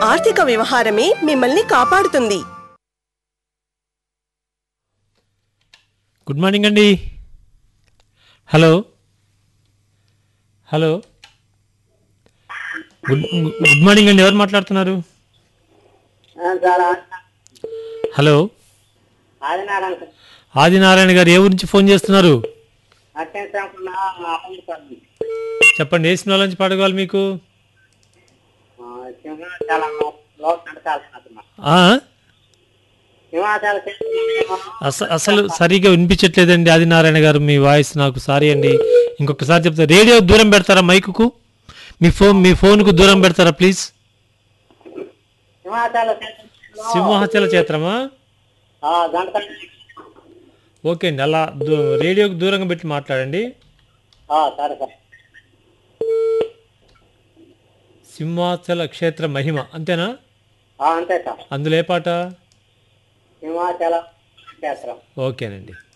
ఆర్థిక వ్యవహారమే మిమ్మల్ని కాపాడుతుంది గుడ్ మార్నింగ్ అండి hello hello good good morning అండి ఎవరు మాట్లాడుతున్నారు హలో ఆదినారాయణ సార్ ఆదినారాయణ గారు ఏ ఊరి నుంచి ఫోన్ చేస్తున్నారు అత్యంతకుండా అమ్ముతాను చెప్పండి ఏ సినిమాల నుంచి పాడగవాలి మీకు సింహాచల లోటు చాలా ఆ? సింహాచల అస అసలు సరిగా వినిపించట్లేదండి ఆదినారాయణ గారు మీ వాయిస్ నాకు సారీ అండి ఇంకొకసారి చెప్తా రేడియో దూరం పెడతారా మైకుకు మీ ఫోన్ మీ ఫోన్కు దూరం పెడతారా ప్లీజ్ సింహాచల సింహాచల చేత్రమా గంట ఓకే అండి అలా దూ- రేడియోకి దూరంగా పెట్టి మాట్లాడండి సరే సార్ సింహాచల క్షేత్ర మహిమ అంతేనా అంతే సార్ అందులో ఏ పాట సింహాచల క్షేత్రం ఓకేనండి